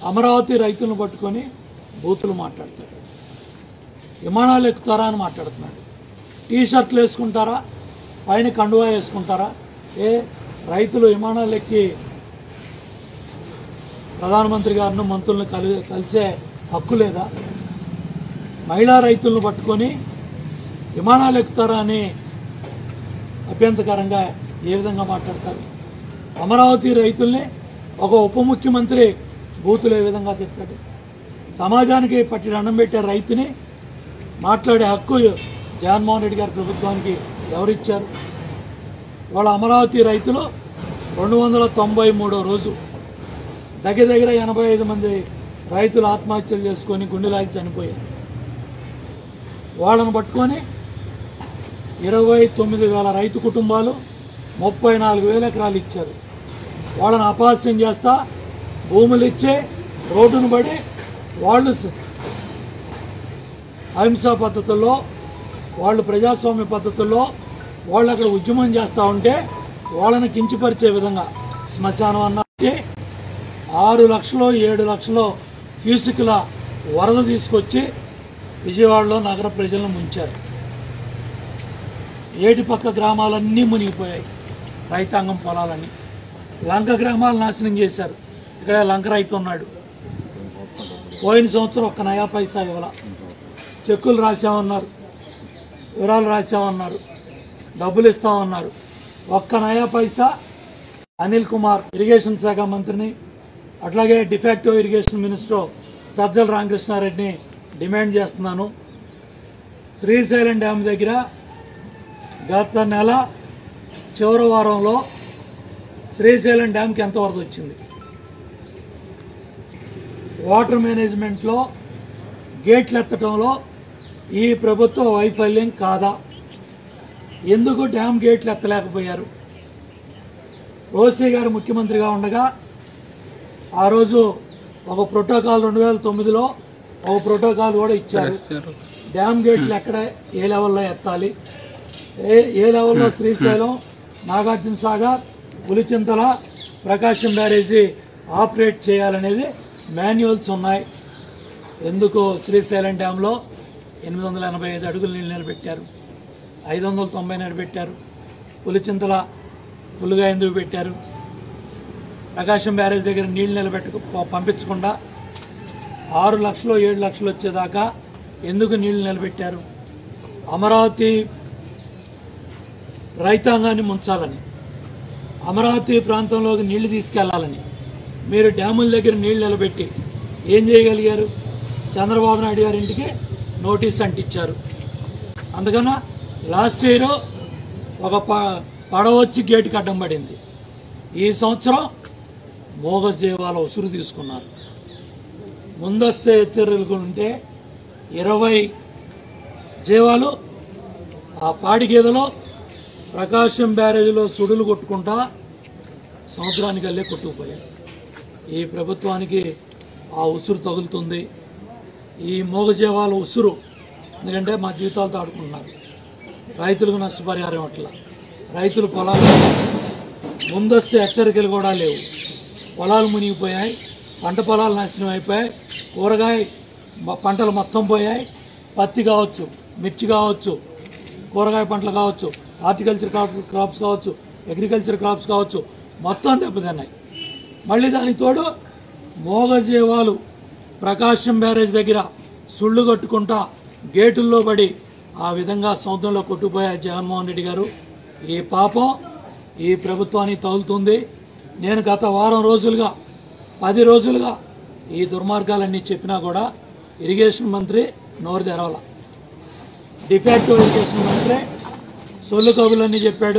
అమరావతి రైతులను పట్టుకొని బూతులు మాట్లాడతాడు విమానాలు ఎక్కుతారా అని మాట్లాడుతున్నాడు టీ షర్ట్లు వేసుకుంటారా పైన కండువా వేసుకుంటారా ఏ రైతులు విమానాలు ఎక్కి ప్రధానమంత్రి గారిని మంత్రులను కలి కలిసే హక్కు లేదా మహిళా రైతులను పట్టుకొని విమానాలు ఎక్కుతారా అని అభ్యంతకరంగా ఏ విధంగా మాట్లాడతారు అమరావతి రైతుల్ని ఒక ఉప ముఖ్యమంత్రి బూతులు ఏ విధంగా తిడతాడు సమాజానికి పట్టిన అన్నం పెట్టే రైతుని మాట్లాడే హక్కు జగన్మోహన్ రెడ్డి గారి ప్రభుత్వానికి ఎవరిచ్చారు వాళ్ళ అమరావతి రైతులు రెండు వందల తొంభై మూడో రోజు దగ్గర దగ్గర ఎనభై ఐదు మంది రైతులు ఆత్మహత్యలు చేసుకొని గుండెలాగి చనిపోయారు వాళ్ళను పట్టుకొని ఇరవై తొమ్మిది వేల రైతు కుటుంబాలు ముప్పై నాలుగు వేల ఎకరాలు ఇచ్చారు వాళ్ళని అపహాస్యం చేస్తా భూములు ఇచ్చి రోడ్డును పడి వాళ్ళు స- అహింసా పద్ధతుల్లో వాళ్ళు ప్రజాస్వామ్య పద్ధతుల్లో వాళ్ళు అక్కడ ఉద్యమం చేస్తూ ఉంటే వాళ్ళని కించపరిచే విధంగా శ్మశానం అన్నట్టు ఆరు లక్షలు ఏడు లక్షలు క్యూసిక్ల వరద తీసుకొచ్చి విజయవాడలో నగర ప్రజలను ముంచారు ఏటిపక్క గ్రామాలన్నీ మునిగిపోయాయి రైతాంగం పొలాలన్నీ లంక గ్రామాలు నాశనం చేశారు ఇక్కడ లంక రైతు ఉన్నాడు పోయిన సంవత్సరం ఒక్క నయా పైసా ఇవ్వాల చెక్కులు రాసామన్నారు వివరాలు రాసామన్నారు డబ్బులు ఇస్తామన్నారు ఒక్క నయా పైసా అనిల్ కుమార్ ఇరిగేషన్ శాఖ మంత్రిని అట్లాగే డిఫాక్టో ఇరిగేషన్ మినిస్టర్ సజ్జల రామకృష్ణారెడ్డిని డిమాండ్ చేస్తున్నాను శ్రీశైలం డ్యామ్ దగ్గర గత నెల చివరి వారంలో శ్రీశైలం డ్యామ్కి ఎంత వరద వచ్చింది వాటర్ మేనేజ్మెంట్లో గేట్లు ఎత్తడంలో ఈ ప్రభుత్వ వైఫల్యం కాదా ఎందుకు డ్యామ్ గేట్లు ఎత్తలేకపోయారు రోసీ గారు ముఖ్యమంత్రిగా ఉండగా ఆ రోజు ఒక ప్రోటోకాల్ రెండు వేల తొమ్మిదిలో ఒక ప్రోటోకాల్ కూడా ఇచ్చారు డ్యామ్ గేట్లు ఎక్కడ ఏ లెవెల్లో ఎత్తాలి ఏ ఏ లెవెల్లో శ్రీశైలం నాగార్జున సాగర్ పులిచింతల ప్రకాశం బ్యారేజీ ఆపరేట్ చేయాలనేది మాన్యువల్స్ ఉన్నాయి ఎందుకు శ్రీశైలం డ్యాంలో ఎనిమిది వందల ఎనభై ఐదు అడుగులు నీళ్ళు నిలబెట్టారు ఐదు వందల తొంభై నిలబెట్టారు పులిచింతల పులుగా ఎందుకు పెట్టారు ప్రకాశం బ్యారేజ్ దగ్గర నీళ్ళు నిలబెట్టకు ప- పంపించకుండా ఆరు లక్షలు ఏడు లక్షలు వచ్చేదాకా ఎందుకు నీళ్లు నిలబెట్టారు అమరావతి రైతాంగాన్ని ముంచాలని అమరావతి ప్రాంతంలోకి నీళ్లు తీసుకెళ్లాలని మీరు డ్యాముల దగ్గర నీళ్లు నిలబెట్టి ఏం చేయగలిగారు చంద్రబాబు నాయుడు గారి ఇంటికి నోటీస్ అంటించారు అందుకన లాస్ట్ ఇయర్ ఒక ప పడవ వచ్చి గేటుకి అడ్డం పడింది ఈ సంవత్సరం మోగ జీవాల ఉసురు తీసుకున్నారు ముందస్తు హెచ్చరికలు ఉంటే ఇరవై జీవాలు ఆ పాడి గేదెలో ప్రకాశం బ్యారేజ్లో సుడులు కొట్టుకుంటా సముద్రానికి వెళ్ళే కొట్టుకుపోయాయి ఈ ప్రభుత్వానికి ఆ ఉసురు తగులుతుంది ఈ మూగజీవాల ఉసురు ఎందుకంటే మా జీవితాలతో ఆడుకుంటున్నారు రైతులకు నష్టపరిహారం అట్లా రైతులు పొలాలు ముందస్తు హెచ్చరికలు కూడా లేవు పొలాలు మునిగిపోయాయి పంట పొలాలు నాశనం అయిపోయాయి కూరగాయ మ- పంటలు మొత్తం పోయాయి పత్తి కావచ్చు మిర్చి కావచ్చు కూరగాయ పంటలు కావచ్చు హార్టికల్చర్ క్రాప్ క్రాప్స్ కావచ్చు అగ్రికల్చర్ క్రాప్స్ కావచ్చు మొత్తం దెబ్బతిన్నాయి మళ్ళీ దానికి తోడు మోగజీవాలు ప్రకాశం బ్యారేజ్ దగ్గర సుళ్ళు కట్టుకుంటా గేటుల్లో పడి ఆ విధంగా సముద్రంలో కొట్టుకుపోయారు జగన్మోహన్ రెడ్డి గారు ఈ పాపం ఈ ప్రభుత్వానికి తగులుతుంది నేను గత వారం రోజులుగా పది రోజులుగా ఈ దుర్మార్గాలన్నీ చెప్పినా కూడా ఇరిగేషన్ మంత్రి నోరు తెరవాల డిఫాక్టో ఇరిగేషన్ మంత్రి సొల్లు కబులన్నీ చెప్పాడు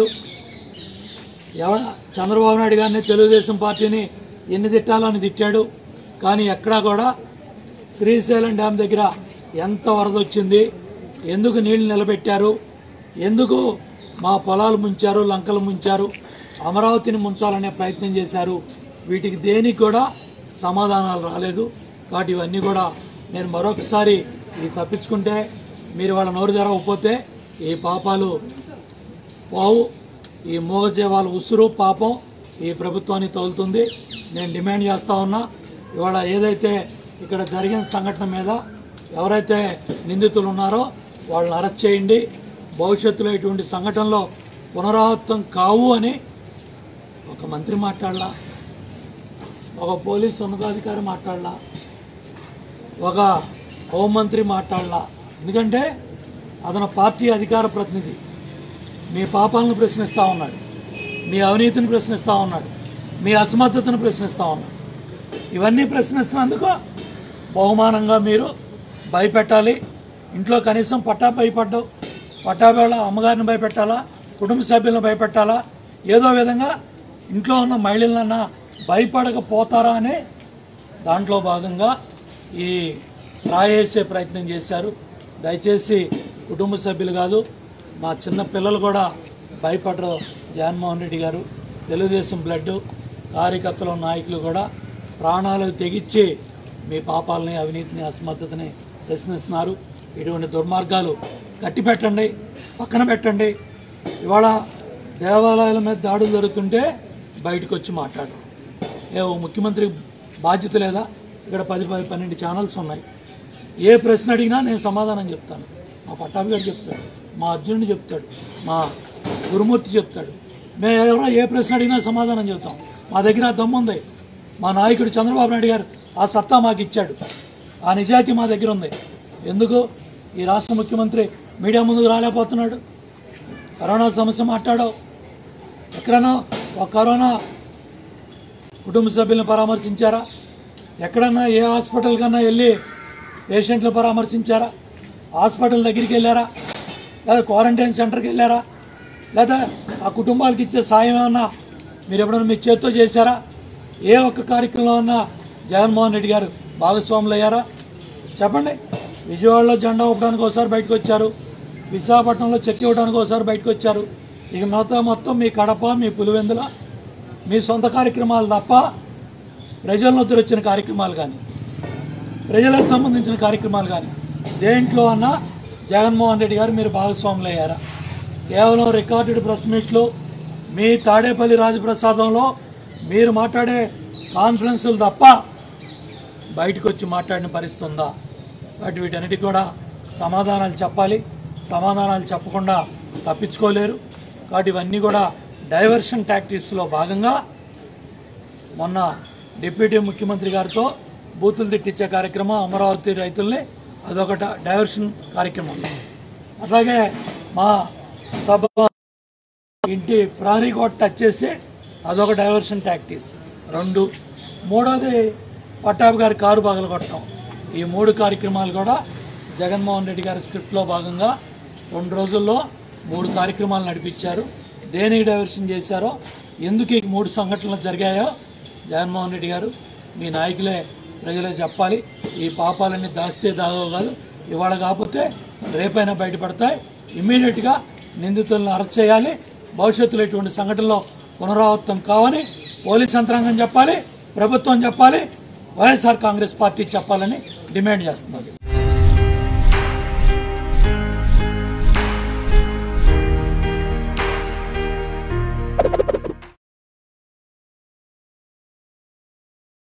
ఎవడ చంద్రబాబు నాయుడు గారిని తెలుగుదేశం పార్టీని ఎన్ని తిట్టాలో అని తిట్టాడు కానీ ఎక్కడా కూడా శ్రీశైలం డ్యామ్ దగ్గర ఎంత వరద వచ్చింది ఎందుకు నీళ్లు నిలబెట్టారు ఎందుకు మా పొలాలు ముంచారు లంకలు ముంచారు అమరావతిని ముంచాలనే ప్రయత్నం చేశారు వీటికి దేనికి కూడా సమాధానాలు రాలేదు కాబట్టి ఇవన్నీ కూడా నేను మరొకసారి ఇది తప్పించుకుంటే మీరు వాళ్ళ నోరు తెరవకపోతే ఈ పాపాలు పావు ఈ మూగజీవాల ఉసురు పాపం ఈ ప్రభుత్వానికి తగులుతుంది నేను డిమాండ్ చేస్తా ఉన్నా ఇవాళ ఏదైతే ఇక్కడ జరిగిన సంఘటన మీద ఎవరైతే నిందితులు ఉన్నారో వాళ్ళని అరెస్ట్ చేయండి భవిష్యత్తులో ఇటువంటి సంఘటనలో పునరావృతం కావు అని ఒక మంత్రి మాట్లాడలా ఒక పోలీస్ ఉన్నతాధికారి మాట్లాడలా ఒక హోంమంత్రి మాట్లాడలా ఎందుకంటే అతను పార్టీ అధికార ప్రతినిధి మీ పాపాలను ప్రశ్నిస్తూ ఉన్నాడు మీ అవినీతిని ప్రశ్నిస్తూ ఉన్నాడు మీ అసమర్థతను ప్రశ్నిస్తూ ఉన్నాడు ఇవన్నీ ప్రశ్నిస్తున్నందుకు బహుమానంగా మీరు భయపెట్టాలి ఇంట్లో కనీసం పట్టా భయపడ్డావు పట్టాబేళ అమ్మగారిని భయపెట్టాలా కుటుంబ సభ్యులను భయపెట్టాలా ఏదో విధంగా ఇంట్లో ఉన్న మహిళలన్నా భయపడకపోతారా అనే దాంట్లో భాగంగా ఈ రాయేసే ప్రయత్నం చేశారు దయచేసి కుటుంబ సభ్యులు కాదు మా చిన్న పిల్లలు కూడా భయపడరు జగన్మోహన్ రెడ్డి గారు తెలుగుదేశం బ్లడ్ కార్యకర్తలు నాయకులు కూడా ప్రాణాలు తెగించి మీ పాపాలని అవినీతిని అసమర్థతని ప్రశ్నిస్తున్నారు ఇటువంటి దుర్మార్గాలు కట్టిపెట్టండి పక్కన పెట్టండి ఇవాళ దేవాలయాల మీద దాడులు జరుగుతుంటే బయటకు వచ్చి మాట్లాడు ఏ ఓ ముఖ్యమంత్రి బాధ్యత లేదా ఇక్కడ పది పది పన్నెండు ఛానల్స్ ఉన్నాయి ఏ ప్రశ్న అడిగినా నేను సమాధానం చెప్తాను మా పట్టాభి గారు చెప్తాడు మా అర్జునుడు చెప్తాడు మా గురుమూర్తి చెప్తాడు మేము ఎవరో ఏ ప్రశ్న అడిగినా సమాధానం చెప్తాం మా దగ్గర ఆ దమ్ము ఉంది మా నాయకుడు చంద్రబాబు నాయుడు గారు ఆ సత్తా మాకు ఇచ్చాడు ఆ నిజాయితీ మా దగ్గర ఉంది ఎందుకు ఈ రాష్ట్ర ముఖ్యమంత్రి మీడియా ముందుకు రాలేకపోతున్నాడు కరోనా సమస్య మాట్లాడావు ఎక్కడన్నా ఒక కరోనా కుటుంబ సభ్యులను పరామర్శించారా ఎక్కడన్నా ఏ హాస్పిటల్ కన్నా వెళ్ళి పేషెంట్లు పరామర్శించారా హాస్పిటల్ దగ్గరికి వెళ్ళారా లేదా క్వారంటైన్ సెంటర్కి వెళ్ళారా లేదా ఆ కుటుంబాలకు ఇచ్చే సాయం ఏమన్నా మీరు ఎప్పుడైనా మీ చేత్తో చేశారా ఏ ఒక్క కార్యక్రమంలో ఉన్నా జగన్మోహన్ రెడ్డి గారు భాగస్వాములు అయ్యారా చెప్పండి విజయవాడలో జెండా ఊపడానికి ఒకసారి బయటకు వచ్చారు విశాఖపట్నంలో చెక్ ఇవ్వడానికి ఒకసారి బయటకు వచ్చారు ఇక మిగతా మొత్తం మీ కడప మీ పులివెందుల మీ సొంత కార్యక్రమాలు తప్ప ప్రజల వద్ద వచ్చిన కార్యక్రమాలు కానీ ప్రజలకు సంబంధించిన కార్యక్రమాలు కానీ దేంట్లో అన్నా జగన్మోహన్ రెడ్డి గారు మీరు భాగస్వాములు అయ్యారా కేవలం రికార్డెడ్ ప్రెస్ మీట్లు మీ తాడేపల్లి రాజప్రసాదంలో మీరు మాట్లాడే కాన్ఫరెన్సులు తప్ప బయటకు వచ్చి మాట్లాడిన పరిస్థితి ఉందా కాబట్టి వీటన్నిటికి కూడా సమాధానాలు చెప్పాలి సమాధానాలు చెప్పకుండా తప్పించుకోలేరు కాబట్టి ఇవన్నీ కూడా డైవర్షన్ టాక్టిక్స్లో భాగంగా మొన్న డిప్యూటీ ముఖ్యమంత్రి గారితో బూతులు తిట్టించే కార్యక్రమం అమరావతి రైతుల్ని అదొక డ- డైవర్షన్ కార్యక్రమం అట్లాగే మా సభ ఇంటి ప్రహరీ కోట టచ్ చేసి అదొక డైవర్షన్ టాక్టిక్స్ రెండు మూడోది పట్టాభి గారి కారు పగలగొట్టడం ఈ మూడు కార్యక్రమాలు కూడా జగన్మోహన్ రెడ్డి గారి స్క్రిప్ట్లో భాగంగా రెండు రోజుల్లో మూడు కార్యక్రమాలు నడిపించారు దేనికి డైవర్షన్ చేశారో ఎందుకు ఈ మూడు సంఘటనలు జరిగాయో జగన్మోహన్ రెడ్డి గారు మీ నాయకులే ప్రజలే చెప్పాలి ఈ పాపాలన్నీ దాస్తే దాగవు కాదు ఇవాళ కాకపోతే రేపైనా బయటపడతాయి ఇమ్మీడియట్గా నిందితులను అరెస్ట్ చేయాలి భవిష్యత్తులో ఇటువంటి సంఘటనలో పునరావృతం కావని పోలీస్ యంత్రాంగం చెప్పాలి ప్రభుత్వం చెప్పాలి వైఎస్ఆర్ కాంగ్రెస్ పార్టీ చెప్పాలని డిమాండ్ చేస్తున్నారు